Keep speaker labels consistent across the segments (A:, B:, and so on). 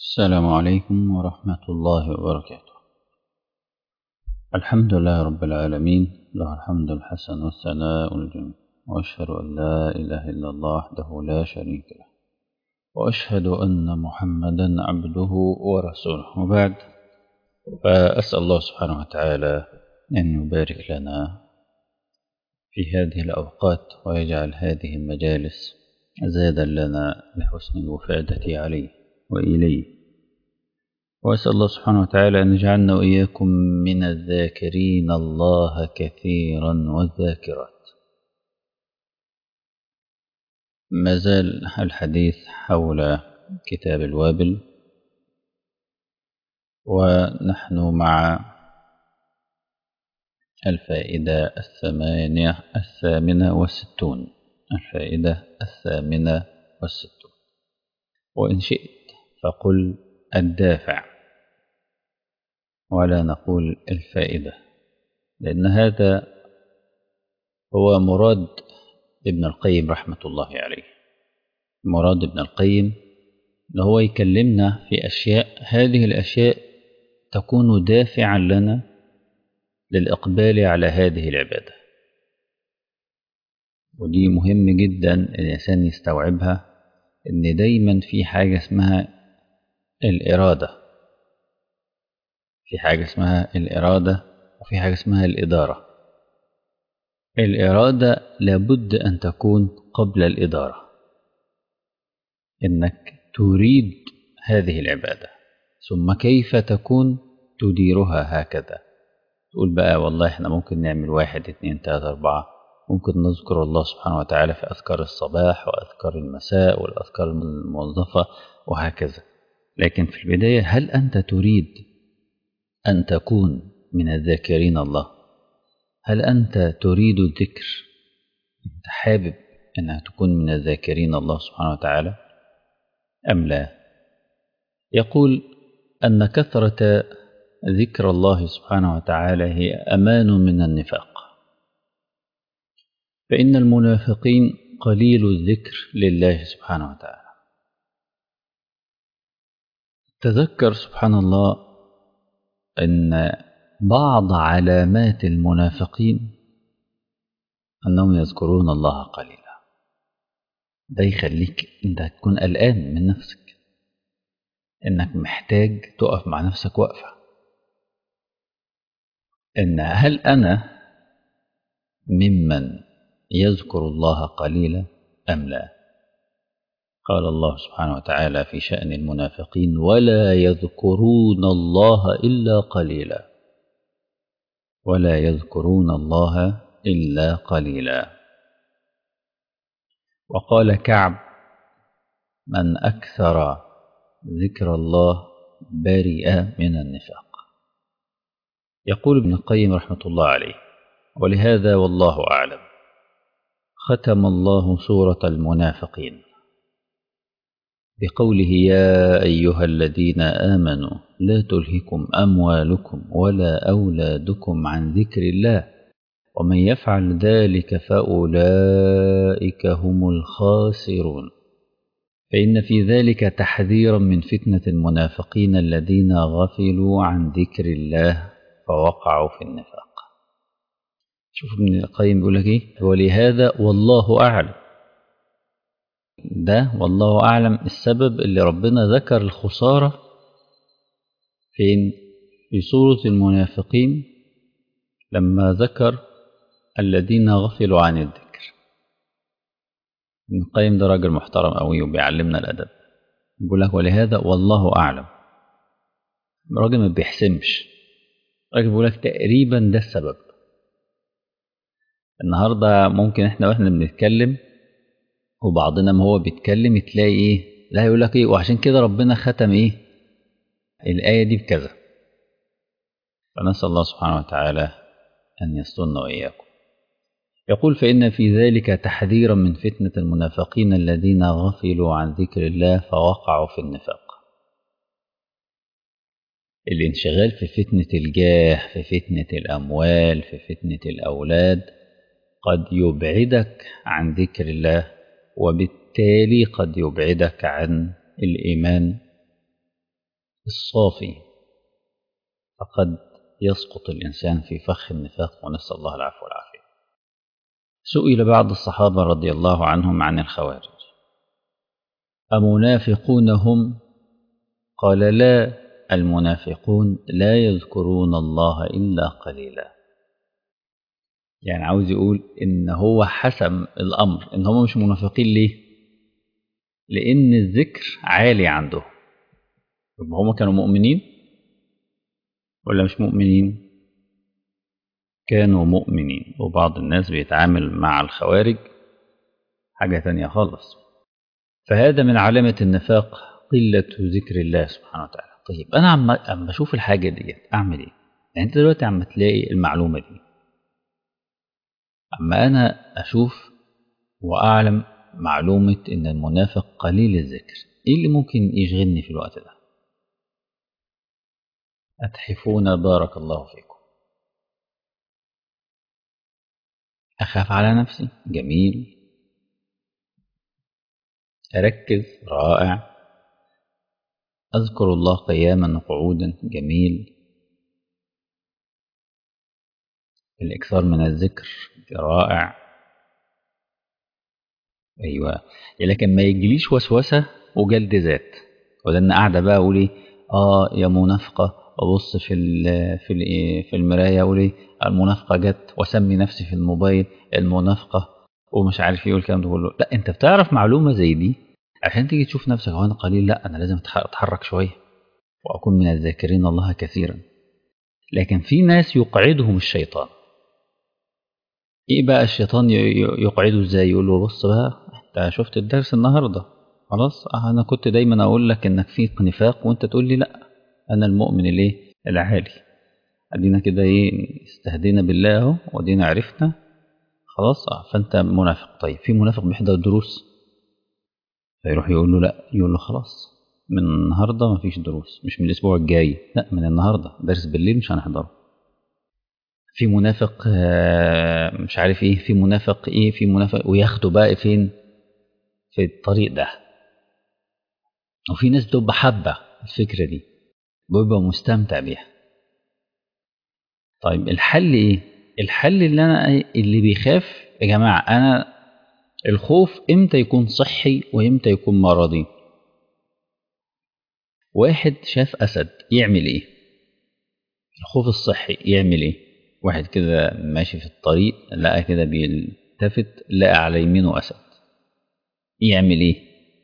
A: السلام عليكم ورحمة الله وبركاته الحمد لله رب العالمين له الحمد الحسن والثناء الجميل وأشهد أن لا إله إلا الله وحده لا شريك له وأشهد أن محمدا عبده ورسوله وبعد فأسأل الله سبحانه وتعالى أن يبارك لنا في هذه الأوقات ويجعل هذه المجالس زادا لنا لحسن الوفادة عليه وإليه وأسأل الله سبحانه وتعالى أن يجعلنا وإياكم من الذاكرين الله كثيرا والذاكرات ما زال الحديث حول كتاب الوابل ونحن مع الفائدة الثمانية الثامنة والستون الفائدة الثامنة والستون وإن شئت فقل الدافع ولا نقول الفائدة لأن هذا هو مراد ابن القيم رحمة الله عليه مراد ابن القيم أن هو يكلمنا في أشياء هذه الأشياء تكون دافعا لنا للإقبال على هذه العبادة ودي مهم جدا الإنسان يستوعبها إن دايما في حاجة اسمها الإرادة في حاجة اسمها الإرادة وفي حاجة اسمها الإدارة الإرادة لابد أن تكون قبل الإدارة إنك تريد هذه العبادة ثم كيف تكون تديرها هكذا تقول بقى والله احنا ممكن نعمل واحد اتنين تلاتة أربعة ممكن نذكر الله سبحانه وتعالى في أذكار الصباح وأذكار المساء والأذكار الموظفة وهكذا لكن في البداية هل أنت تريد أن تكون من الذاكرين الله هل أنت تريد الذكر أنت حابب أنها تكون من الذاكرين الله سبحانه وتعالى أم لا يقول أن كثرة ذكر الله سبحانه وتعالى هي أمان من النفاق فإن المنافقين قليل الذكر لله سبحانه وتعالى تذكر سبحان الله أن بعض علامات المنافقين أنهم يذكرون الله قليلا ده يخليك أنت تكون قلقان من نفسك إنك محتاج تقف مع نفسك وقفة إن هل أنا ممن يذكر الله قليلا أم لا قال الله سبحانه وتعالى في شأن المنافقين ولا يذكرون الله إلا قليلا ولا يذكرون الله إلا قليلا وقال كعب من أكثر ذكر الله برئ من النفاق يقول ابن القيم رحمة الله عليه ولهذا والله أعلم ختم الله سورة المنافقين بقوله يا أيها الذين آمنوا لا تلهكم أموالكم ولا أولادكم عن ذكر الله ومن يفعل ذلك فأولئك هم الخاسرون فإن في ذلك تحذيرا من فتنة المنافقين الذين غفلوا عن ذكر الله فوقعوا في النفاق شوف ابن القيم بيقول لك ايه ولهذا والله أعلم ده والله أعلم السبب اللي ربنا ذكر الخسارة فين في سورة المنافقين لما ذكر الذين غفلوا عن الذكر ابن القيم ده راجل محترم قوي وبيعلمنا الأدب بيقول لك ولهذا والله أعلم راجل ما بيحسمش راجل بيقول لك تقريبا ده السبب النهارده ممكن احنا واحنا بنتكلم وبعضنا ما هو بيتكلم تلاقي ايه لا يقول لك ايه وعشان كده ربنا ختم ايه الآية دي بكذا فنسأل الله سبحانه وتعالى أن يسترنا وإياكم يقول فإن في ذلك تحذيرا من فتنة المنافقين الذين غفلوا عن ذكر الله فوقعوا في النفاق الانشغال في فتنة الجاه في فتنة الأموال في فتنة الأولاد قد يبعدك عن ذكر الله وبالتالي قد يبعدك عن الإيمان الصافي فقد يسقط الإنسان في فخ النفاق ونسأل الله العفو والعافية سئل بعض الصحابة رضي الله عنهم عن الخوارج أمنافقون هم قال لا المنافقون لا يذكرون الله إلا قليلا يعني عاوز يقول إن هو حسم الأمر إن هم مش منافقين ليه لأن الذكر عالي عنده يبقى هم كانوا مؤمنين ولا مش مؤمنين كانوا مؤمنين وبعض الناس بيتعامل مع الخوارج حاجة تانية خالص فهذا من علامة النفاق قلة ذكر الله سبحانه وتعالى طيب أنا عم عم بشوف الحاجة ديت أعمل إيه؟ يعني أنت دلوقتي عم تلاقي المعلومة دي أما أنا أشوف وأعلم معلومة إن المنافق قليل الذكر إيه اللي ممكن يشغلني في الوقت ده؟ أتحفون بارك الله فيكم أخاف على نفسي جميل أركز رائع أذكر الله قياما وقعودا جميل الإكثار من الذكر رائع أيوة لكن ما يجيليش وسوسة وجلد ذات وده أنا قاعدة بقى أقول إيه آه يا منافقة أبص في في في المراية أقول إيه المنافقة جت وأسمي نفسي في الموبايل المنافقة ومش عارف إيه والكلام ده كله لا أنت بتعرف معلومة زي دي عشان تيجي تشوف نفسك هو أنا قليل لا أنا لازم أتحرك شوية وأكون من الذاكرين الله كثيرا لكن في ناس يقعدهم الشيطان ايه بقى الشيطان يقعده ازاي يقول له بص بقى انت شفت الدرس النهارده خلاص انا كنت دايما اقول لك انك فيك نفاق وانت تقول لي لا انا المؤمن الايه العالي ادينا كده ايه استهدينا بالله اهو وادينا عرفنا خلاص اه فانت منافق طيب في منافق بيحضر دروس فيروح يقول له لا يقول له خلاص من النهارده مفيش دروس مش من الاسبوع الجاي لا من النهارده درس بالليل مش هنحضره في منافق مش عارف ايه في منافق ايه في منافق وياخده بقى فين في الطريق ده وفي ناس بتبقى حابة الفكرة دي بيبقى مستمتع بيها طيب الحل ايه الحل اللي انا اللي بيخاف يا جماعة انا الخوف امتى يكون صحي وامتى يكون مرضي واحد شاف اسد يعمل ايه الخوف الصحي يعمل ايه واحد كده ماشي في الطريق لقى كده بيلتفت لقى على يمينه أسد يعمل إيه؟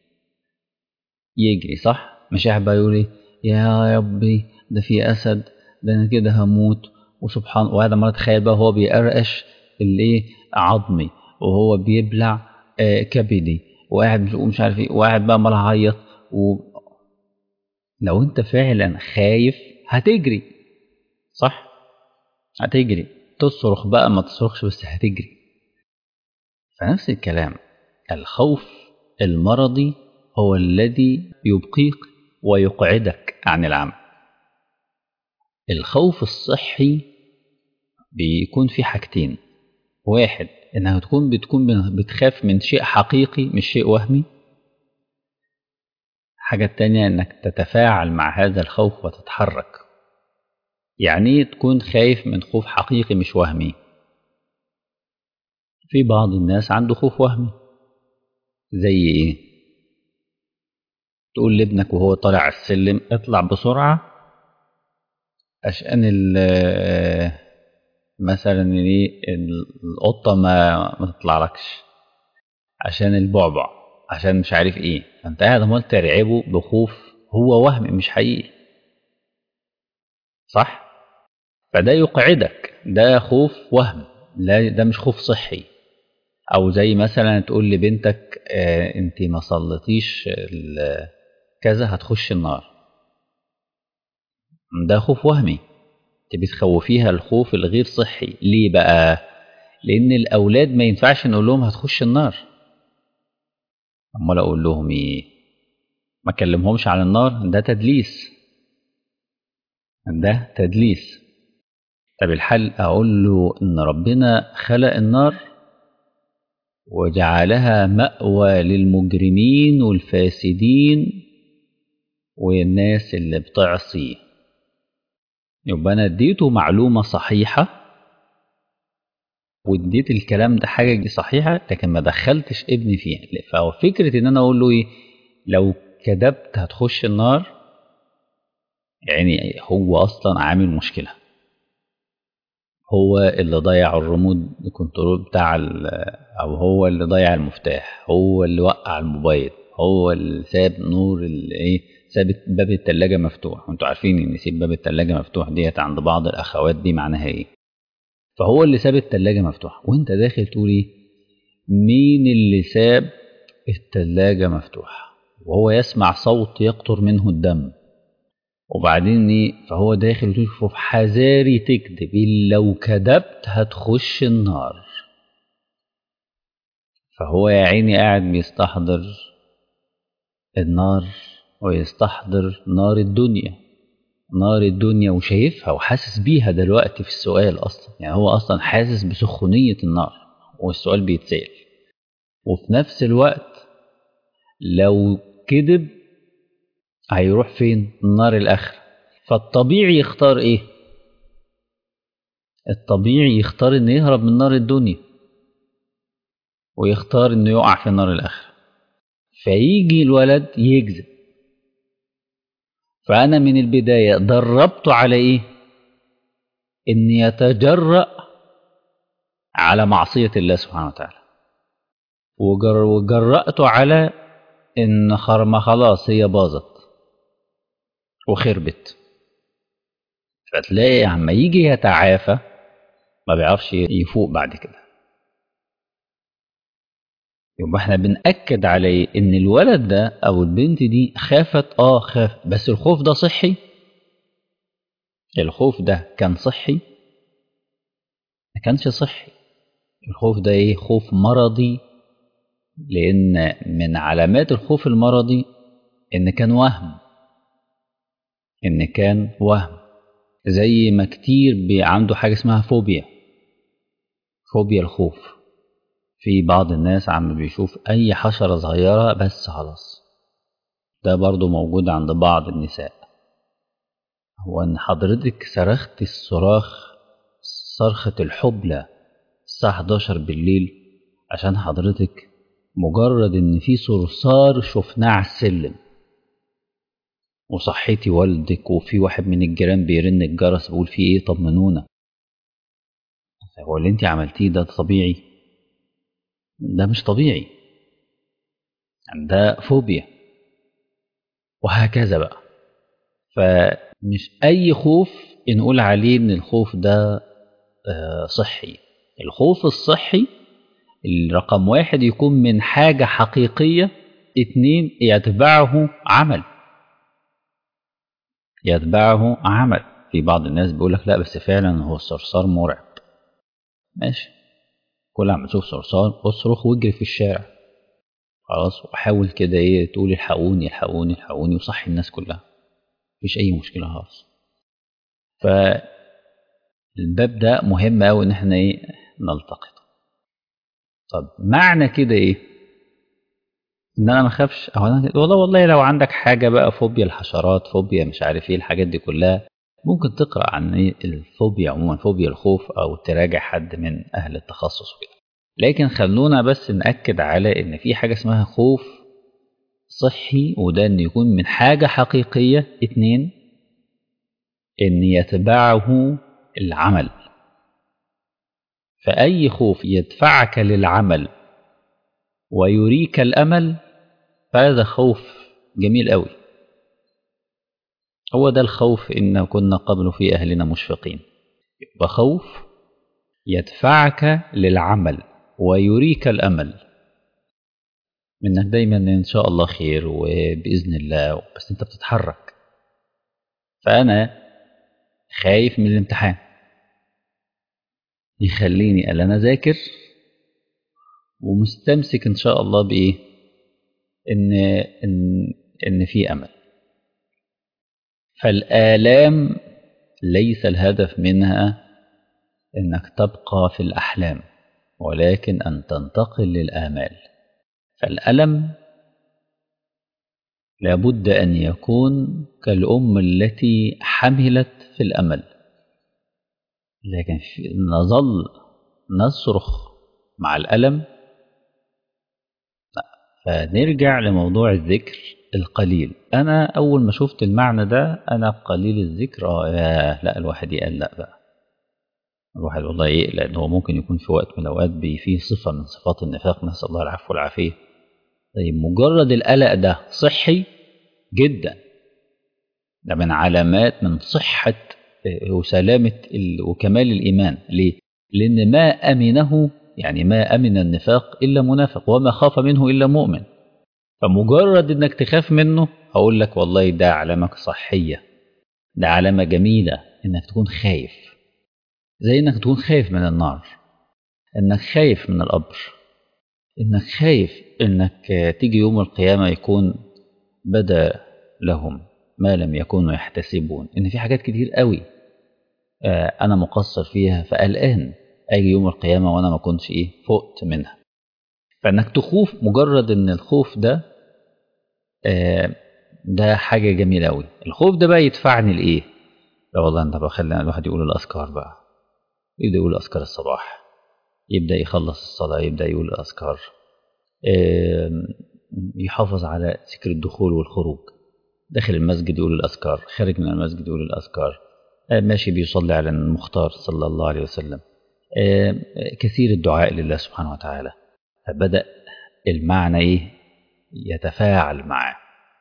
A: يجري صح؟ مش قاعد بقى يقول إيه؟ يا ربي ده في أسد ده أنا كده هموت وسبحان وهذا مرة تخيل بقى هو بيقرقش الإيه؟ عظمي وهو بيبلع آه كبدي وقاعد مش عارف إيه وقاعد بقى عمال أعيط و... لو أنت فعلا خايف هتجري صح؟ هتجري تصرخ بقى ما تصرخش بس هتجري فنفس الكلام الخوف المرضي هو الذي يبقيك ويقعدك عن العمل الخوف الصحي بيكون في حاجتين واحد انها تكون بتكون بتخاف من شيء حقيقي مش شيء وهمي حاجة التانية انك تتفاعل مع هذا الخوف وتتحرك يعني تكون خايف من خوف حقيقي مش وهمي في بعض الناس عنده خوف وهمي زي ايه تقول لابنك وهو طالع على السلم اطلع بسرعة عشان مثلا ايه القطة ما ما تطلعلكش عشان البعبع عشان مش عارف ايه فانت قاعد عمال ترعبه بخوف هو وهم مش حقيقي صح فده يقعدك ده خوف وهم لا ده مش خوف صحي او زي مثلا تقول لبنتك آه انت ما صليتيش كذا هتخش النار ده خوف وهمي انت بتخوفيها الخوف الغير صحي ليه بقى لان الاولاد ما ينفعش نقول لهم هتخش النار امال اقول لهم ايه ما اكلمهمش عن النار ده تدليس ده تدليس طب الحل اقول له ان ربنا خلق النار وجعلها مأوى للمجرمين والفاسدين والناس اللي بتعصيه يبقى انا اديته معلومة صحيحة واديت الكلام ده حاجة صحيحة لكن ما دخلتش ابني فيها فهو فكرة ان انا اقول له ايه لو كذبت هتخش النار يعني هو اصلا عامل مشكلة هو اللي ضيع الريموت كنترول بتاع او هو اللي ضيع المفتاح هو اللي وقع الموبايل هو اللي ساب نور الايه ساب باب التلاجة مفتوح وانتوا عارفين ان سيب باب التلاجة مفتوح ديت عند بعض الاخوات دي معناها ايه فهو اللي ساب التلاجة مفتوحة وانت داخل تقول ايه مين اللي ساب التلاجة مفتوحة وهو يسمع صوت يقطر منه الدم وبعدين ايه فهو داخل تشوف حذاري تكذب لو كذبت هتخش النار فهو يا عيني قاعد بيستحضر النار ويستحضر نار الدنيا نار الدنيا وشايفها وحاسس بيها دلوقتي في السؤال اصلا يعني هو اصلا حاسس بسخونية النار والسؤال بيتسأل وفي نفس الوقت لو كذب هيروح فين نار الاخر فالطبيعي يختار ايه الطبيعي يختار انه يهرب من نار الدنيا ويختار انه يقع في نار الاخر فيجي الولد يكذب فانا من البدايه دربته على ايه ان يتجرأ على معصيه الله سبحانه وتعالى وجرأته على ان خرمه خلاص هي باظت وخربت فتلاقي عما يجي يتعافى ما بيعرفش يفوق بعد كده يبقى احنا بنأكد عليه ان الولد ده او البنت دي خافت اه خاف بس الخوف ده صحي الخوف ده كان صحي ما كانش صحي الخوف ده ايه خوف مرضي لان من علامات الخوف المرضي ان كان وهم ان كان وهم زي ما كتير عنده حاجه اسمها فوبيا فوبيا الخوف في بعض الناس عم بيشوف اي حشره صغيره بس خلاص ده برضو موجود عند بعض النساء هو ان حضرتك صرخت الصراخ صرخة الحبلى الساعة 11 بالليل عشان حضرتك مجرد ان في صرصار شفناه على السلم وصحيتي والدك وفي واحد من الجيران بيرن الجرس بيقول في ايه طمنونا هو اللي انت عملتيه ده طبيعي ده مش طبيعي ده فوبيا وهكذا بقى فمش اي خوف نقول عليه ان الخوف ده صحي الخوف الصحي الرقم واحد يكون من حاجة حقيقية اتنين يتبعه عمل يتبعه عمل في بعض الناس بيقول لك لا بس فعلا هو الصرصار مرعب ماشي كل عم تشوف صرصار اصرخ واجري في الشارع خلاص وحاول كده ايه تقول الحقوني الحقوني الحقوني وصحي الناس كلها مفيش اي مشكله خالص فالباب ده مهم قوي ان احنا ايه نلتقطه طب معنى كده ايه ان انا ما اخافش او انا والله والله لو عندك حاجه بقى فوبيا الحشرات فوبيا مش عارف ايه الحاجات دي كلها ممكن تقرا عن ايه الفوبيا عموما فوبيا الخوف او تراجع حد من اهل التخصص وكده لكن خلونا بس ناكد على ان في حاجه اسمها خوف صحي وده ان يكون من حاجه حقيقيه اتنين ان يتبعه العمل فاي خوف يدفعك للعمل ويريك الامل فهذا خوف جميل قوي هو ده الخوف إن كنا قبل في أهلنا مشفقين يبقى خوف يدفعك للعمل ويريك الأمل منك دايما إن شاء الله خير وبإذن الله بس أنت بتتحرك فأنا خايف من الامتحان يخليني ألا أنا أذاكر ومستمسك إن شاء الله بإيه إن إن إن في أمل فالآلام ليس الهدف منها إنك تبقى في الأحلام ولكن أن تنتقل للآمال فالألم لابد أن يكون كالأم التي حملت في الأمل لكن نظل نصرخ مع الألم فنرجع لموضوع الذكر القليل أنا أول ما شفت المعنى ده أنا قليل الذكر آه لا الواحد يقلق بقى الواحد والله يقلق إن هو ممكن يكون في وقت من الأوقات فيه صفة من صفات النفاق نسأل الله العفو والعافية طيب مجرد القلق ده صحي جدا ده من علامات من صحة وسلامة وكمال الإيمان ليه؟ لأن ما أمنه يعني ما أمن النفاق إلا منافق وما خاف منه إلا مؤمن فمجرد إنك تخاف منه هقول لك والله ده علامة صحية ده علامة جميلة إنك تكون خايف زي إنك تكون خايف من النار إنك خايف من القبر إنك خايف إنك تيجي يوم القيامة يكون بدا لهم ما لم يكونوا يحتسبون إن في حاجات كتير قوي أنا مقصر فيها فقلقان أجي يوم القيامة وأنا ما كنتش إيه فقت منها فإنك تخوف مجرد إن الخوف ده ده حاجة جميلة أوي الخوف ده بقى يدفعني لإيه؟ لا والله أنت بخلي الواحد يقول الأذكار بقى يبدأ يقول أذكار الصباح يبدأ يخلص الصلاة يبدأ يقول الأذكار يحافظ على ذكر الدخول والخروج داخل المسجد يقول الأذكار خارج من المسجد يقول الأذكار ماشي بيصلي على المختار صلى الله عليه وسلم كثير الدعاء لله سبحانه وتعالى فبدأ المعنى إيه يتفاعل معه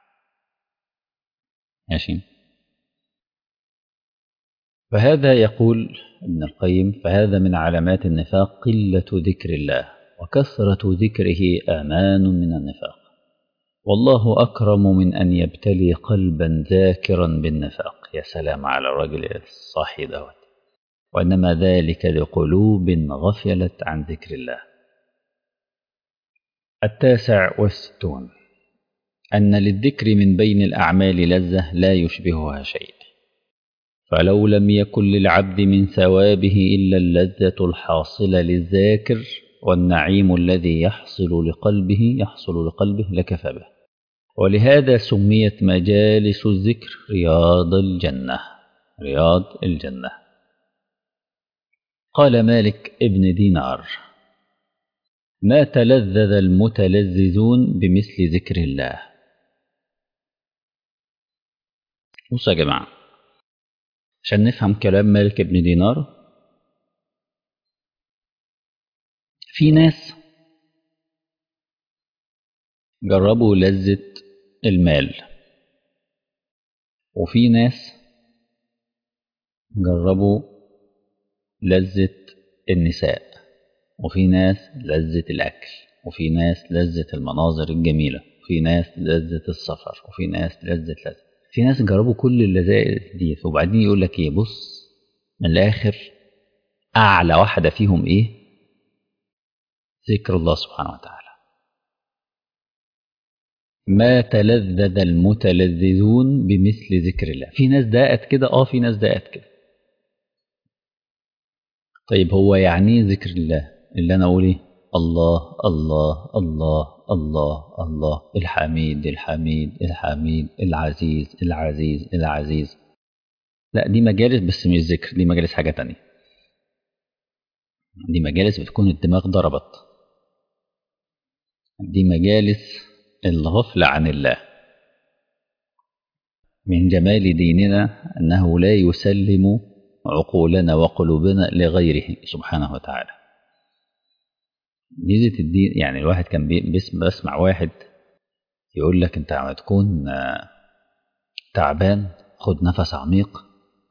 A: ماشي فهذا يقول ابن القيم فهذا من علامات النفاق قلة ذكر الله وكثرة ذكره آمان من النفاق والله أكرم من أن يبتلي قلبا ذاكرا بالنفاق يا سلام على الرجل الصاحي دوت وإنما ذلك لقلوب غفلت عن ذكر الله التاسع والستون أن للذكر من بين الأعمال لذة لا يشبهها شيء فلو لم يكن للعبد من ثوابه إلا اللذة الحاصلة للذاكر والنعيم الذي يحصل لقلبه يحصل لقلبه لكفى به ولهذا سميت مجالس الذكر رياض الجنة رياض الجنة قال مالك ابن دينار ما تلذذ المتلذذون بمثل ذكر الله بصوا يا جماعة عشان نفهم كلام مالك ابن دينار في ناس جربوا لذة المال وفي ناس جربوا لذة النساء وفي ناس لذة الأكل وفي ناس لذة المناظر الجميلة وفي ناس لذة السفر وفي ناس لذة لذة في ناس جربوا كل اللذائذ دي وبعدين يقول لك ايه بص من الآخر أعلى واحدة فيهم ايه ذكر الله سبحانه وتعالى ما تلذذ المتلذذون بمثل ذكر الله في ناس دقت كده اه في ناس دقت كده طيب هو يعني ذكر الله اللي انا اقول ايه الله الله الله الله الله الحميد الحميد الحميد العزيز العزيز العزيز لا دي مجالس بس مش ذكر دي مجالس حاجة تانية دي مجالس بتكون الدماغ ضربت دي مجالس الغفلة عن الله من جمال ديننا أنه لا يسلم عقولنا وقلوبنا لغيره سبحانه وتعالى ميزة الدين يعني الواحد كان بيسمع واحد يقول لك انت عم تكون تعبان خد نفس عميق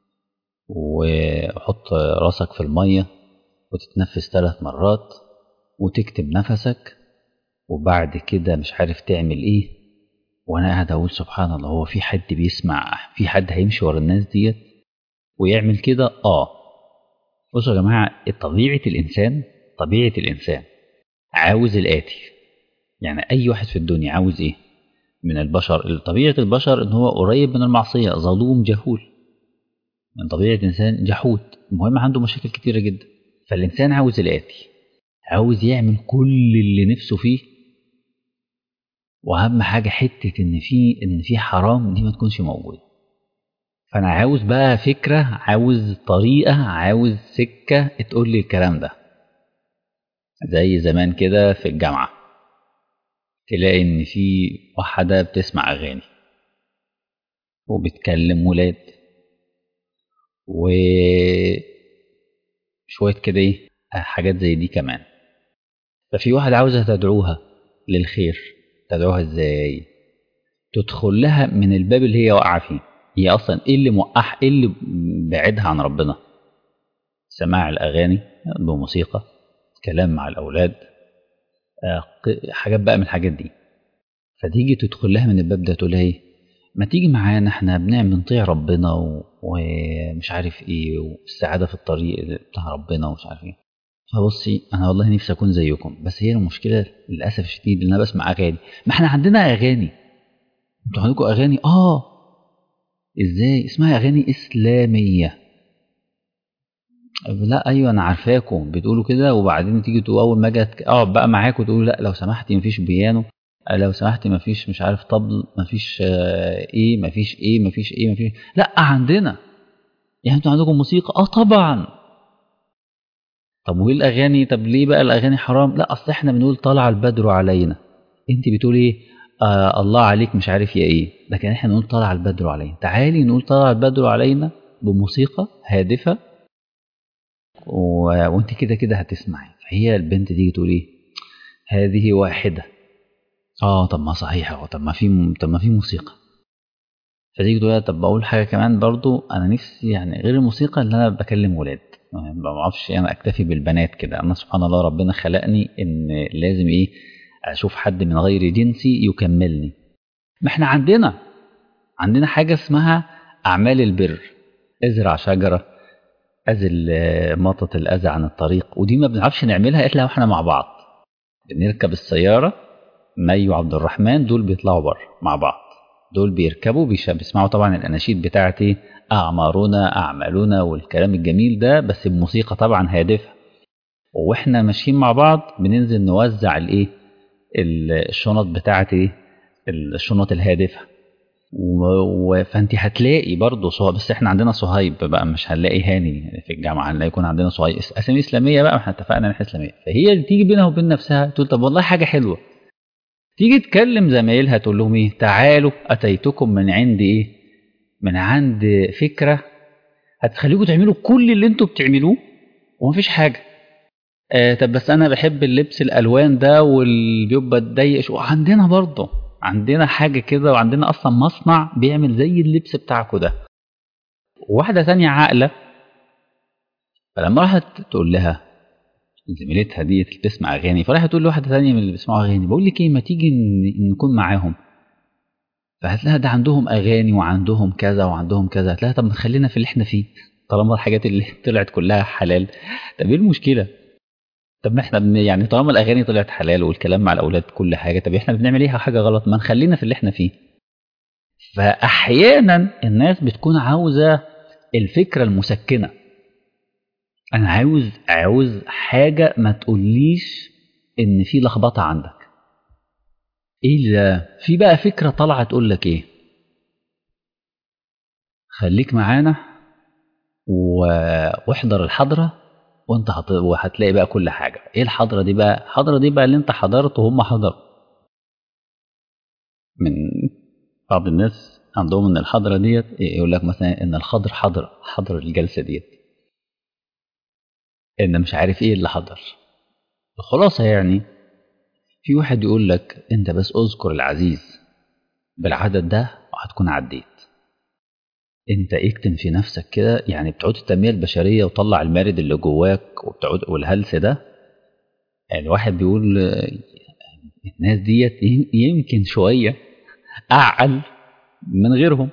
A: وحط راسك في المية وتتنفس ثلاث مرات وتكتم نفسك وبعد كده مش عارف تعمل ايه وانا قاعد اقول سبحان الله هو في حد بيسمع في حد هيمشي ورا الناس ديت ويعمل كده اه بصوا يا جماعه طبيعه الانسان طبيعه الانسان عاوز الاتي يعني اي واحد في الدنيا عاوز ايه من البشر طبيعه البشر ان هو قريب من المعصيه ظلوم جهول من طبيعه الانسان جحود المهم عنده مشاكل كتيره جدا فالانسان عاوز الاتي عاوز يعمل كل اللي نفسه فيه واهم حاجه حته ان في ان في حرام دي ما تكونش موجوده فانا عاوز بقى فكره عاوز طريقه عاوز سكه تقول لي الكلام ده زي زمان كده في الجامعه تلاقي ان في واحده بتسمع اغاني وبتكلم ولاد وشويه كده ايه حاجات زي دي كمان ففي واحد عاوزة تدعوها للخير تدعوها ازاي تدخل لها من الباب اللي هي واقعة فيه هي أصلا إيه اللي موقع إيه اللي بعدها عن ربنا سماع الأغاني بموسيقى كلام مع الأولاد حاجات بقى من الحاجات دي فتيجي تدخل لها من الباب ده تقول لها ايه ما تيجي معانا احنا بنعمل نطيع ربنا و... ومش عارف ايه والسعادة في الطريق بتاع ربنا ومش عارف ايه فبصي انا والله نفسي اكون زيكم بس هي المشكله للاسف الشديد ان انا بسمع اغاني ما احنا عندنا اغاني انتوا عندكم اغاني اه ازاي اسمها اغاني اسلاميه لا ايوه انا عارفاكم بتقولوا كده وبعدين تيجي تقول اول ما اجي اقعد بقى معاكم تقولوا لا لو سمحتي مفيش بيانو لو سمحتي مفيش مش عارف طبل مفيش آه ايه مفيش ايه مفيش ايه مفيش لا عندنا يعني انتوا عندكم موسيقى اه طبعا طب وايه الاغاني طب ليه بقى الاغاني حرام لا اصل احنا بنقول طلع البدر علينا انت بتقولي ايه آه الله عليك مش عارف يا ايه لكن احنا نقول طلع البدر علينا تعالي نقول طلع البدر علينا بموسيقى هادفه و... وانت كده كده هتسمعي فهي البنت تيجي تقول ايه هذه واحده اه طب ما صحيحه طب ما في طب ما في موسيقى فتيجي تقول طب بقول حاجه كمان برضو انا نفسي يعني غير الموسيقى اللي انا بكلم ولاد ما اعرفش انا اكتفي بالبنات كده انا سبحان الله ربنا خلقني ان لازم ايه اشوف حد من غير جنسي يكملني ما احنا عندنا عندنا حاجه اسمها اعمال البر ازرع شجره ازل مطط الاذى عن الطريق ودي ما بنعرفش نعملها الا واحنا مع بعض بنركب السياره مي وعبد الرحمن دول بيطلعوا بره مع بعض دول بيركبوا بيسمعوا طبعا الاناشيد بتاعتي اعمارنا اعمالنا والكلام الجميل ده بس بموسيقى طبعا هادفه واحنا ماشيين مع بعض بننزل نوزع الايه الشنط بتاعت ايه الشنط الهادفه و... فانت هتلاقي برضه صهيب بس احنا عندنا صهيب بقى مش هنلاقي هاني في الجامعه هنلاقي يكون عندنا صهيب اسامي اسلاميه بقى احنا اتفقنا ان احنا اسلاميه فهي اللي تيجي بينها وبين نفسها تقول طب والله حاجه حلوه تيجي تكلم زمايلها تقول لهم ايه تعالوا اتيتكم من عند ايه من عند فكره هتخليكم تعملوا كل اللي انتوا بتعملوه ومفيش حاجه آه طب بس انا بحب اللبس الالوان ده واللي بيبقى ضيق وعندنا برضه عندنا حاجه كده وعندنا اصلا مصنع بيعمل زي اللبس بتاعكم ده واحده تانية عاقله فلما راحت تقول لها زميلتها دي بتسمع اغاني فراحت تقول لواحده تانية من اللي بيسمعوا اغاني بقول لك ايه ما تيجي نكون معاهم فهتلاقيها ده عندهم اغاني وعندهم كذا وعندهم كذا هتلاقيها طب ما خلينا في اللي احنا فيه طالما الحاجات اللي طلعت كلها حلال طب ايه المشكله طب ما احنا بن يعني طالما الاغاني طلعت حلال والكلام مع الاولاد كل حاجه طب احنا بنعمل ايه حاجه غلط ما نخلينا في اللي احنا فيه فاحيانا الناس بتكون عاوزه الفكره المسكنه انا عاوز عاوز حاجه ما تقوليش ان في لخبطه عندك ايه ده في بقى فكره طالعه تقول لك ايه خليك معانا و... واحضر الحضره وانت هت... وهتلاقي بقى كل حاجه ايه الحضره دي بقى الحضره دي بقى اللي انت حضرت وهم حضروا من بعض الناس عندهم ان الحضره ديت يقول لك مثلا ان الخضر حضر حضر الجلسه ديت ان مش عارف ايه اللي حضر الخلاصه يعني في واحد يقول لك انت بس اذكر العزيز بالعدد ده وهتكون عديت انت اكتم في نفسك كده يعني بتعود التنميه البشريه وطلع المارد اللي جواك وبتعود والهلس ده الواحد بيقول الناس ديت يمكن شويه اعقل من غيرهم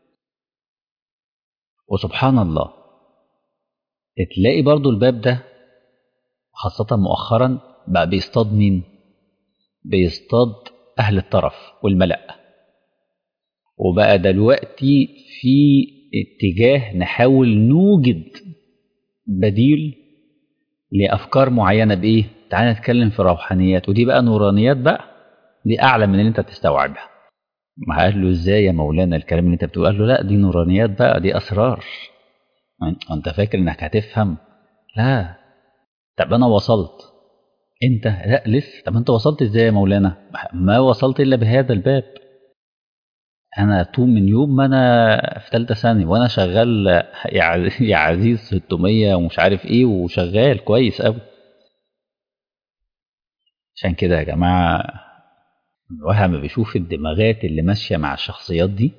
A: وسبحان الله تلاقي برضو الباب ده خاصة مؤخرا بقى بيصطاد مين؟ بيصطاد أهل الطرف والملأ وبقى دلوقتي في اتجاه نحاول نوجد بديل لأفكار معينة بإيه؟ تعالى نتكلم في روحانيات ودي بقى نورانيات بقى دي اعلى من اللي انت تستوعبها ما قال له ازاي يا مولانا الكلام اللي انت بتقول قال له لا دي نورانيات بقى دي اسرار انت فاكر انك هتفهم لا طب انا وصلت انت لا لسه طب انت وصلت ازاي يا مولانا ما وصلت الا بهذا الباب انا طول من يوم ما انا في ثالثه ثانوي وانا شغال يا يا عزيز 600 ومش عارف ايه وشغال كويس قوي عشان كده يا جماعه الواحد ما بيشوف الدماغات اللي ماشيه مع الشخصيات دي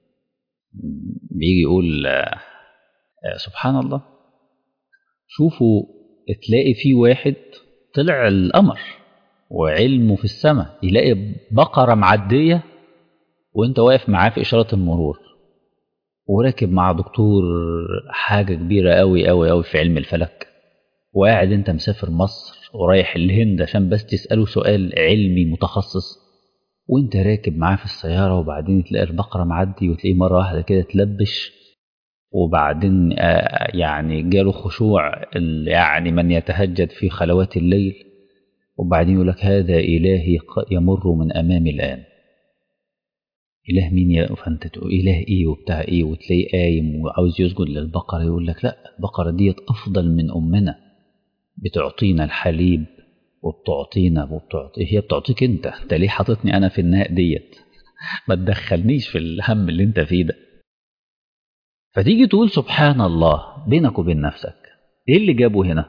A: بيجي يقول سبحان الله شوفوا تلاقي في واحد طلع القمر وعلمه في السماء يلاقي بقرة معدية وانت واقف معاه في إشارة المرور وراكب مع دكتور حاجة كبيرة قوي قوي قوي في علم الفلك وقاعد انت مسافر مصر ورايح الهند عشان بس تسأله سؤال علمي متخصص وانت راكب معاه في السيارة وبعدين تلاقي البقرة معدي وتلاقيه مرة واحدة كده تلبش وبعدين يعني جاله خشوع يعني من يتهجد في خلوات الليل وبعدين يقول لك هذا إلهي يمر من أمامي الآن إله مين يا فأنت تقول إله إيه وبتاع إيه وتلاقيه قايم وعاوز يسجد للبقرة يقول لك لا البقرة ديت أفضل من أمنا بتعطينا الحليب وبتعطينا وبتعطي هي بتعطيك أنت أنت ليه حاططني أنا في النهاء ديت ما تدخلنيش في الهم اللي أنت فيه ده فتيجي تقول سبحان الله بينك وبين نفسك ايه اللي جابه هنا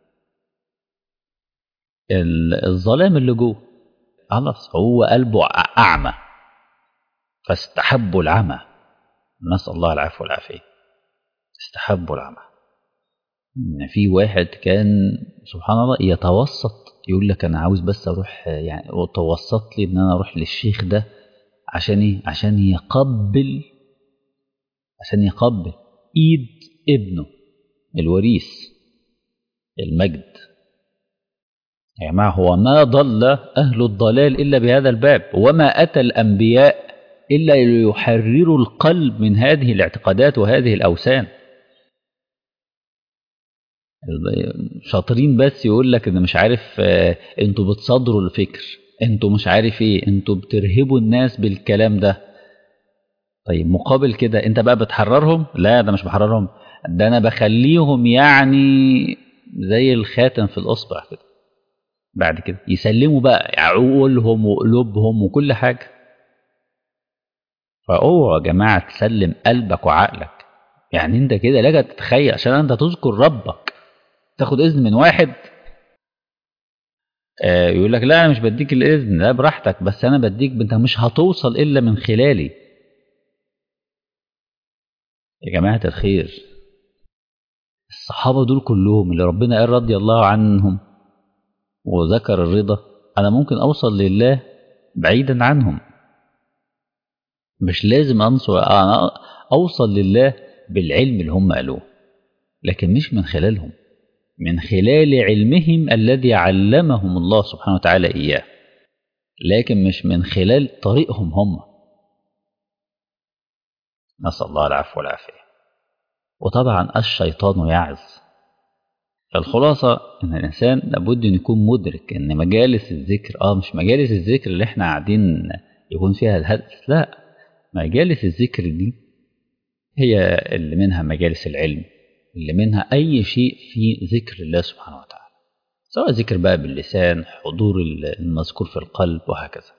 A: الظلام اللي جوه خلاص هو قلبه اعمى فاستحبوا العمى نسال الله العفو والعافيه استحبوا العمى ان في واحد كان سبحان الله يتوسط يقول لك انا عاوز بس اروح يعني وتوسط لي ان انا اروح للشيخ ده عشان ايه عشان يقبل عشان يقبل ايد ابنه الوريث المجد يا جماعه هو ما ضل اهل الضلال الا بهذا الباب وما اتى الانبياء الا ليحرروا القلب من هذه الاعتقادات وهذه الاوثان شاطرين بس يقول لك ان مش عارف انتوا بتصدروا الفكر انتوا مش عارف ايه انتوا بترهبوا الناس بالكلام ده طيب مقابل كده انت بقى بتحررهم لا ده مش بحررهم ده انا بخليهم يعني زي الخاتم في الاصبع كده بعد كده يسلموا بقى عقولهم وقلوبهم وكل حاجه فاوعى يا جماعه تسلم قلبك وعقلك يعني انت كده لك تتخيل عشان انت تذكر ربك تاخد اذن من واحد آه يقول لك لا انا مش بديك الاذن لا براحتك بس انا بديك انت مش هتوصل الا من خلالي يا جماعة الخير الصحابة دول كلهم اللي ربنا قال رضي الله عنهم وذكر الرضا أنا ممكن أوصل لله بعيدا عنهم مش لازم أنصر أنا أوصل لله بالعلم اللي هم قالوه لكن مش من خلالهم من خلال علمهم الذي علمهم الله سبحانه وتعالى إياه لكن مش من خلال طريقهم هم نسأل الله العفو والعافية وطبعا الشيطان يعز فالخلاصة إن الإنسان لابد أن يكون مدرك إن مجالس الذكر آه مش مجالس الذكر اللي إحنا قاعدين يكون فيها الهدف لا مجالس الذكر دي هي اللي منها مجالس العلم اللي منها أي شيء في ذكر الله سبحانه وتعالى سواء ذكر بقى باللسان حضور المذكور في القلب وهكذا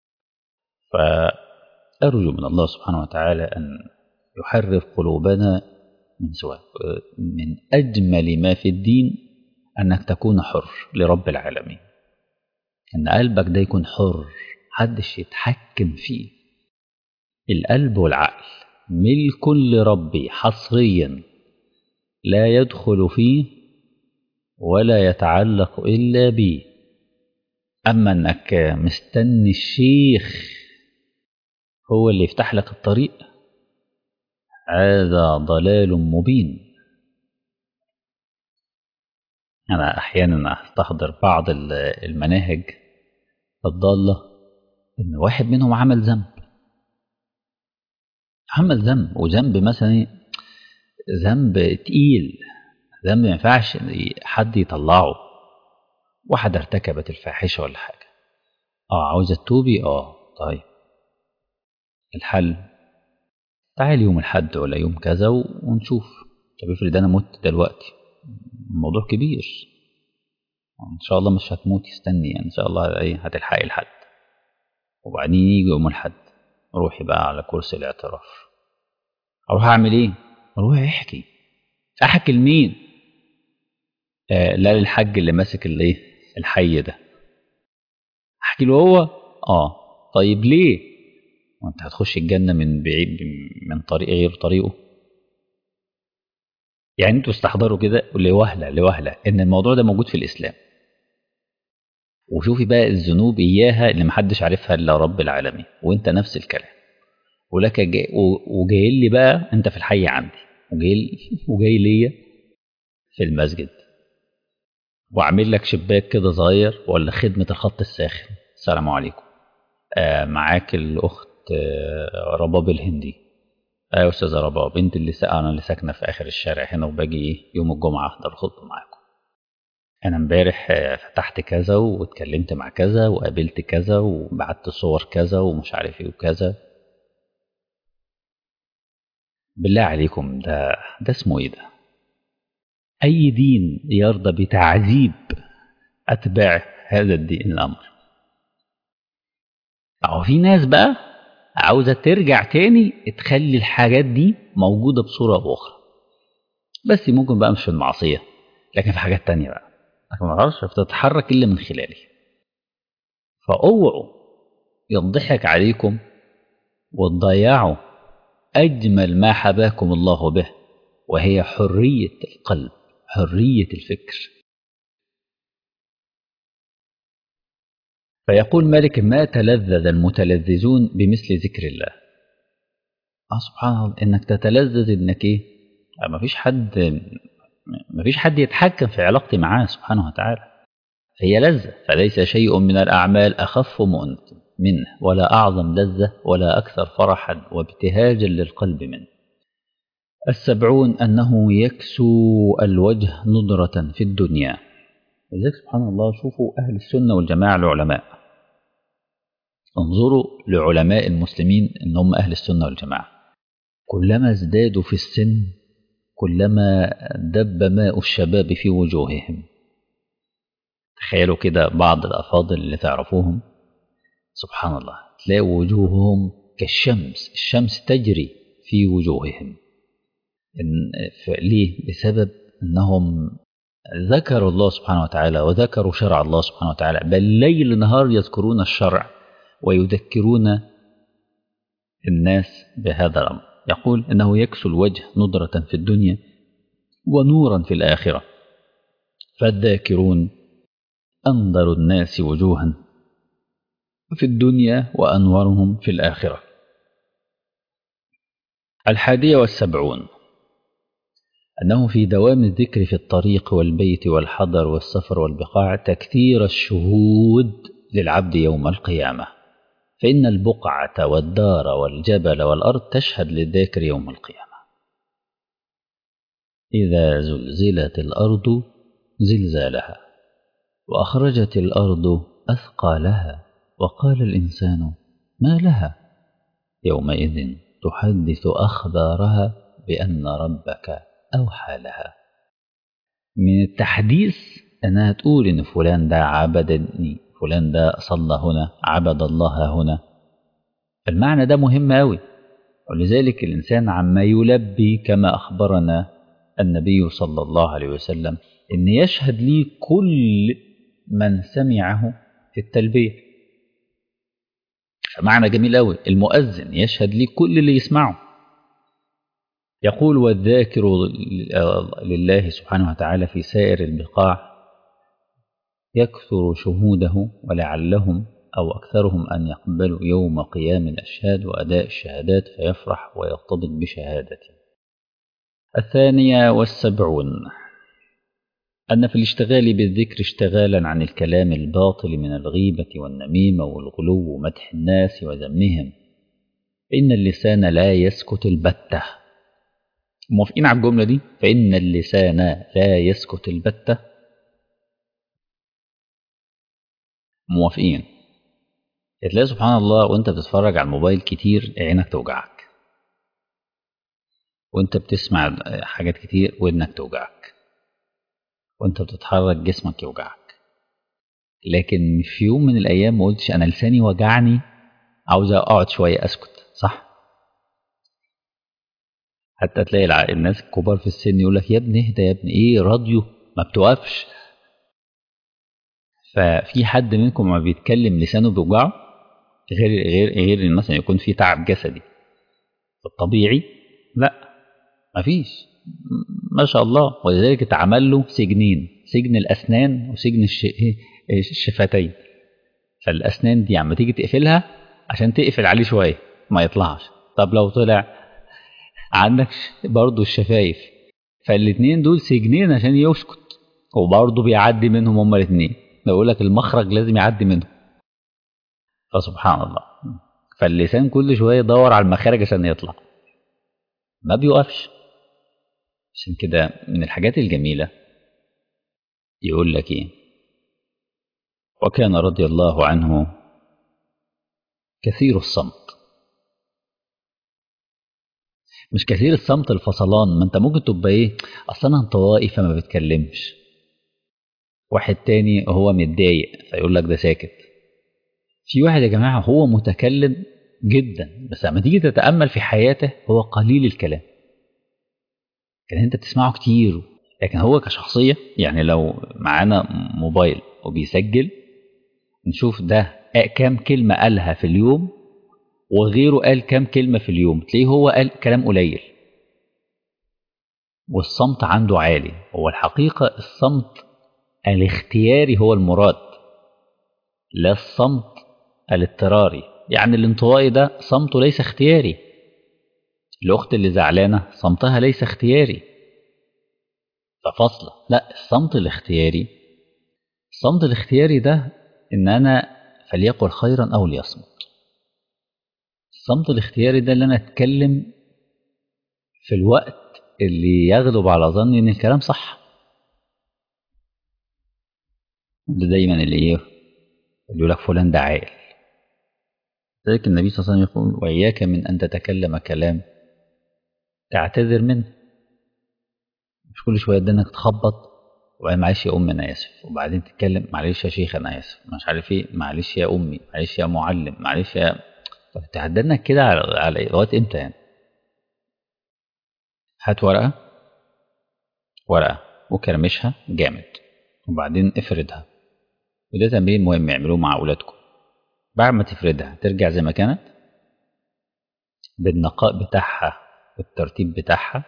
A: فأرجو من الله سبحانه وتعالى أن يحرر قلوبنا من سواء من أجمل ما في الدين أنك تكون حر لرب العالمين أن قلبك ده يكون حر محدش يتحكم فيه القلب والعقل ملك لربي حصريا لا يدخل فيه ولا يتعلق إلا بي أما أنك مستني الشيخ هو اللي يفتح لك الطريق هذا ضلال مبين أنا أحيانا أستحضر بعض المناهج الضالة إن واحد منهم عمل ذنب عمل ذنب وذنب مثلا ذنب تقيل ذنب ما ينفعش حد يطلعه واحدة ارتكبت الفاحشة ولا حاجة اه عاوزة تتوبي اه طيب الحل تعالي يوم الحد ولا يوم كذا ونشوف طب افرض انا مت دلوقتي الموضوع كبير ان شاء الله مش هتموتي استني يعني ان شاء الله ايه هتلحقي الحد وبعدين يجي يوم الحد روحي بقى على كرسي الاعتراف اروح اعمل ايه اروح احكي احكي لمين آه لا للحج اللي ماسك الايه الحي ده احكي له هو اه طيب ليه وانت هتخش الجنه من بعيد من طريق غير طريقه يعني انتوا استحضروا كده لوهله لوهله ان الموضوع ده موجود في الاسلام وشوفي بقى الذنوب اياها اللي محدش عارفها الا رب العالمين وانت نفس الكلام ولك جاي وجاي لي بقى انت في الحي عندي وجاي وجاي ليا في المسجد واعمل لك شباك كده صغير ولا خدمه الخط الساخن السلام عليكم آه معاك الاخت آه رباب الهندي ايوه يا استاذه رباب انت اللي سا... انا اللي ساكنه في اخر الشارع هنا وباجي ايه يوم الجمعه احضر الخطبه معاكم انا امبارح فتحت كذا واتكلمت مع كذا وقابلت كذا وبعت صور كذا ومش عارف ايه وكذا بالله عليكم ده ده اسمه ايه ده اي دين يرضى بتعذيب اتباع هذا الدين الامر او في ناس بقى عاوزه ترجع تاني تخلي الحاجات دي موجوده بصوره اخرى بس ممكن بقى مش في المعصيه لكن في حاجات تانية بقى لكن ما تعرفش بتتحرك الا من خلالي فاوعوا يضحك عليكم وتضيعوا اجمل ما حباكم الله به وهي حريه القلب حريه الفكر فيقول مالك ما تلذذ المتلذذون بمثل ذكر الله اه سبحان الله انك تتلذذ انك ايه ما فيش حد ما فيش حد يتحكم في علاقتي معاه سبحانه وتعالى هي لذة فليس شيء من الأعمال أخف منه ولا أعظم لذة ولا أكثر فرحا وابتهاجا للقلب منه السبعون أنه يكسو الوجه نضرة في الدنيا لذلك سبحان الله شوفوا أهل السنة والجماعة العلماء انظروا لعلماء المسلمين ان هم اهل السنه والجماعه كلما ازدادوا في السن كلما دب ماء الشباب في وجوههم تخيلوا كده بعض الافاضل اللي تعرفوهم سبحان الله تلاقوا وجوههم كالشمس الشمس تجري في وجوههم إن ليه بسبب انهم ذكروا الله سبحانه وتعالى وذكروا شرع الله سبحانه وتعالى بل ليل نهار يذكرون الشرع ويذكرون الناس بهذا الأمر يقول إنه يكسو الوجه نضرة في الدنيا ونورا في الآخرة فالذاكرون أنظر الناس وجوها في الدنيا وأنورهم في الآخرة الحادية والسبعون أنه في دوام الذكر في الطريق والبيت والحضر والسفر والبقاع تكثير الشهود للعبد يوم القيامة فإن البقعة والدار والجبل والأرض تشهد للذاكر يوم القيامة إذا زلزلت الأرض زلزالها وأخرجت الأرض أثقالها وقال الإنسان ما لها يومئذ تحدث أخبارها بأن ربك أوحى لها من التحديث أنها تقول إن فلان ده عبدني فلان ده صلى هنا عبد الله هنا المعنى ده مهم أوي ولذلك الإنسان عما يلبي كما أخبرنا النبي صلى الله عليه وسلم إن يشهد لي كل من سمعه في التلبية فمعنى جميل أوي المؤذن يشهد لي كل اللي يسمعه يقول والذاكر لله سبحانه وتعالى في سائر البقاع يكثر شهوده ولعلهم أو أكثرهم أن يقبلوا يوم قيام الأشهاد وأداء الشهادات فيفرح ويرتبط بشهادته الثانية والسبعون أن في الاشتغال بالذكر اشتغالا عن الكلام الباطل من الغيبة والنميمة والغلو ومدح الناس وذمهم إن اللسان لا يسكت البتة موافقين على الجملة دي فإن اللسان لا يسكت البتة موافقين تلاقي سبحان الله وانت بتتفرج على الموبايل كتير عينك توجعك وانت بتسمع حاجات كتير ودنك توجعك وانت بتتحرك جسمك يوجعك لكن في يوم من الايام ما قلتش انا لساني وجعني عاوز اقعد شويه اسكت صح حتى تلاقي الع- الناس الكبار في السن يقول لك يا ابني اهدى يا ابني ايه راديو ما بتوقفش ففي حد منكم ما بيتكلم لسانه بيوجعه غير غير غير إن مثلا يكون في تعب جسدي الطبيعي لا مفيش م- ما شاء الله ولذلك اتعمل له سجنين سجن الاسنان وسجن الش... الشفتين فالاسنان دي عم تيجي تقفلها عشان تقفل عليه شويه ما يطلعش طب لو طلع عندك ش- برضه الشفايف فالاتنين دول سجنين عشان يسكت وبرضه بيعدي منهم هما الاتنين بقول لك المخرج لازم يعدي منهم فسبحان الله فاللسان كل شويه يدور على المخارج عشان يطلع ما بيوقفش عشان كده من الحاجات الجميله يقول لك ايه وكان رضي الله عنه كثير الصمت مش كثير الصمت الفصلان ما انت ممكن تبقى ايه اصل انا انطوائي فما بتكلمش واحد تاني هو متضايق فيقول لك ده ساكت في واحد يا جماعه هو متكلم جدا بس لما تيجي تتامل في حياته هو قليل الكلام كان انت بتسمعه كتير لكن هو كشخصيه يعني لو معانا موبايل وبيسجل نشوف ده كام كلمه قالها في اليوم وغيره قال كام كلمه في اليوم تلاقيه هو قال كلام قليل والصمت عنده عالي هو الحقيقه الصمت الاختياري هو المراد لا الصمت الاضطراري يعني الانطوائي ده صمته ليس اختياري الأخت اللي زعلانة صمتها ليس اختياري ففصلة لا الصمت الاختياري الصمت الاختياري ده إن أنا فليقل خيرا أو ليصمت الصمت الاختياري ده اللي أنا أتكلم في الوقت اللي يغلب على ظني إن الكلام صح ده دايما اللي إيه اللي يقول لك فلان ده عاقل ذلك النبي صلى الله عليه وسلم يقول وإياك من أن تتكلم كلام تعتذر منه مش كل شوية ودنك تخبط وبعدين معلش يا أمي أنا آسف وبعدين تتكلم معلش يا شيخ أنا آسف مش عارف إيه معلش يا أمي معلش يا معلم معلش يا طب تهددنك كده على على إيه؟ لغاية إمتى يعني؟ هات ورقة ورقة وكرمشها جامد وبعدين افردها وده تمرين مهم يعملوه مع أولادكم بعد ما تفردها ترجع زي ما كانت بالنقاء بتاعها والترتيب بتاعها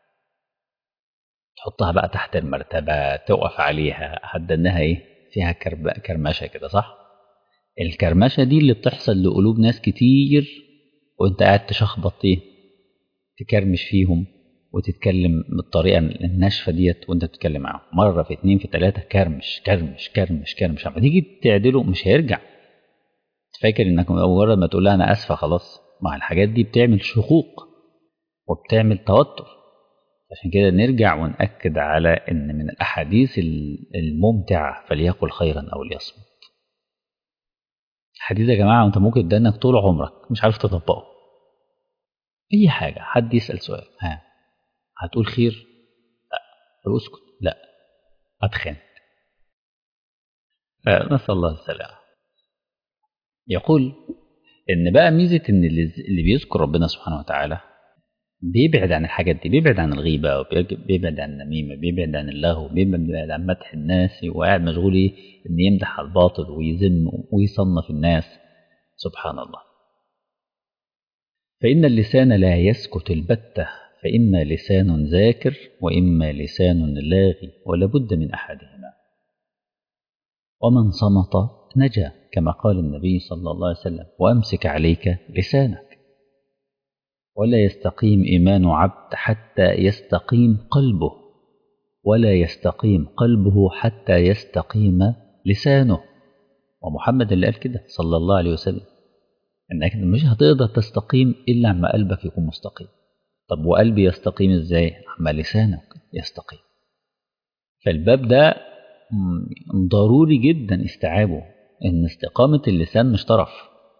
A: تحطها بقى تحت المرتبة تقف عليها هدناها ايه فيها كرب... كرمشة كده صح الكرمشة دي اللي بتحصل لقلوب ناس كتير وانت قاعد تشخبط ايه تكرمش فيهم وتتكلم بالطريقة الناشفة ديت وانت بتتكلم معاهم مرة في اتنين في تلاتة كرمش كرمش كرمش كرمش لما تيجي تعدله مش هيرجع فاكر انك مجرد ما تقول لها انا اسفة خلاص مع الحاجات دي بتعمل شقوق وبتعمل توتر عشان كده نرجع ونأكد على ان من الاحاديث الممتعة فليقل خيرا او ليصمت حديث يا جماعة انت ممكن تدنك طول عمرك مش عارف تطبقه اي حاجة حد يسأل سؤال ها هتقول خير لا طب اسكت لا اتخن نسأل الله السلامة يقول ان بقى ميزة ان اللي بيذكر ربنا سبحانه وتعالى بيبعد عن الحاجات دي بيبعد عن الغيبة وبيبعد عن النميمة بيبعد عن اللغو بيبعد عن مدح الناس وقاعد مشغول ايه ان يمدح الباطل ويذم ويصنف الناس سبحان الله فإن اللسان لا يسكت البتة فإما لسان ذاكر وإما لسان لاغي ولابد من أحدهما ومن صمت نجا كما قال النبي صلى الله عليه وسلم وأمسك عليك لسانك ولا يستقيم إيمان عبد حتى يستقيم قلبه ولا يستقيم قلبه حتى يستقيم لسانه ومحمد اللي قال كده صلى الله عليه وسلم انك مش هتقدر تستقيم الا عما قلبك يكون مستقيم طب وقلبي يستقيم ازاي عما لسانك يستقيم فالباب ده ضروري جدا استيعابه ان استقامة اللسان مش طرف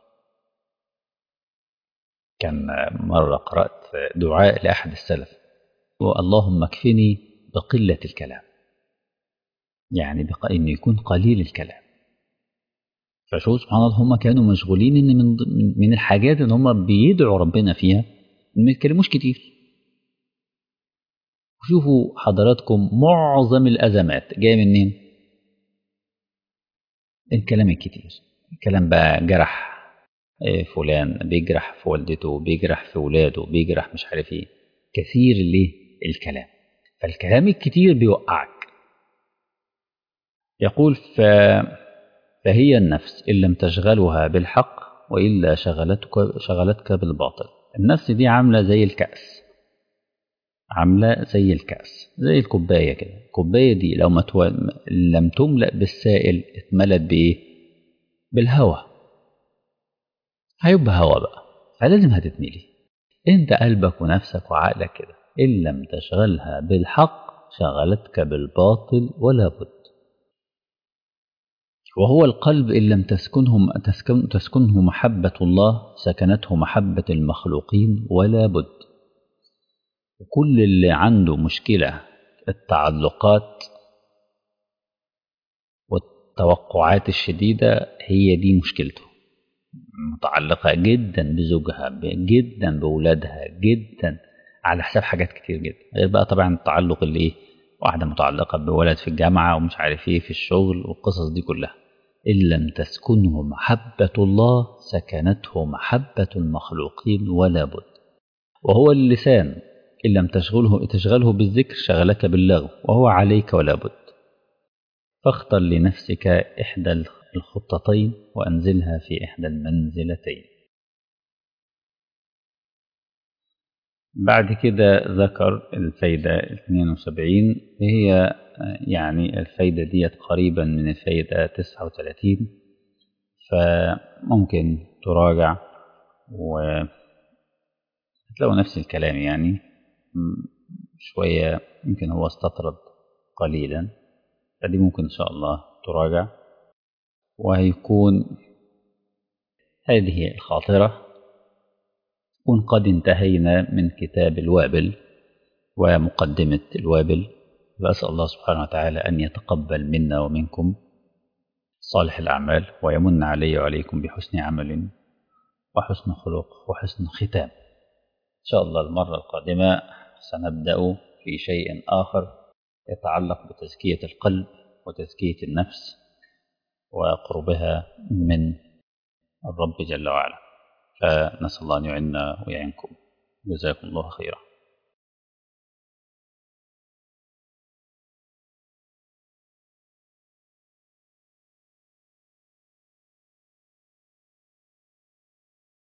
A: كان مرة قرأت دعاء لأحد السلف اللهم اكفني بقلة الكلام يعني بق... إنه يكون قليل الكلام فشوف سبحان الله هم كانوا مشغولين إن من, من الحاجات إن هم بيدعوا ربنا فيها ما يتكلموش كتير شوفوا حضراتكم معظم الأزمات جاية منين؟ الكلام الكتير الكلام بقى جرح فلان بيجرح في والدته بيجرح في ولاده بيجرح مش عارف ايه كثير ليه الكلام فالكلام الكتير بيوقعك يقول ف... فهي النفس إن لم تشغلها بالحق وإلا شغلتك, شغلتك بالباطل النفس دي عاملة زي الكأس عاملة زي الكأس زي الكوباية كده الكوباية دي لو ما تو... لم تملأ بالسائل اتملت بإيه بالهواء هيبقى هوا بقى فلازم هتتملي انت قلبك ونفسك وعقلك كده إن لم تشغلها بالحق شغلتك بالباطل ولا بد وهو القلب إن لم تسكنه, تسكن تسكنه محبة الله سكنته محبة المخلوقين ولا بد وكل اللي عنده مشكلة التعلقات والتوقعات الشديدة هي دي مشكلته متعلقة جدا بزوجها جدا بولادها جدا على حساب حاجات كتير جدا غير بقى طبعا التعلق اللي ايه واحدة متعلقة بولد في الجامعة ومش عارف ايه في الشغل والقصص دي كلها إن لم تسكنه محبة الله سكنته محبة المخلوقين ولا بد وهو اللسان إن لم تشغله تشغله بالذكر شغلك باللغو وهو عليك ولا بد فاختر لنفسك إحدى الخطتين وأنزلها في إحدى المنزلتين بعد كده ذكر الفايدة 72 هي يعني الفايدة ديت قريبا من الفايدة 39 فممكن تراجع وتلاقوا نفس الكلام يعني شوية يمكن هو استطرد قليلا فدي ممكن إن شاء الله تراجع وهيكون هذه الخاطرة تكون قد انتهينا من كتاب الوابل ومقدمة الوابل وأسأل الله سبحانه وتعالى أن يتقبل منا ومنكم صالح الأعمال ويمن علي وعليكم بحسن عمل وحسن خلق وحسن ختام إن شاء الله المرة القادمة سنبدأ في شيء آخر يتعلق بتزكية القلب وتزكية النفس وقربها من الرب جل وعلا فنسأل الله أن يعيننا ويعينكم جزاكم الله خيرا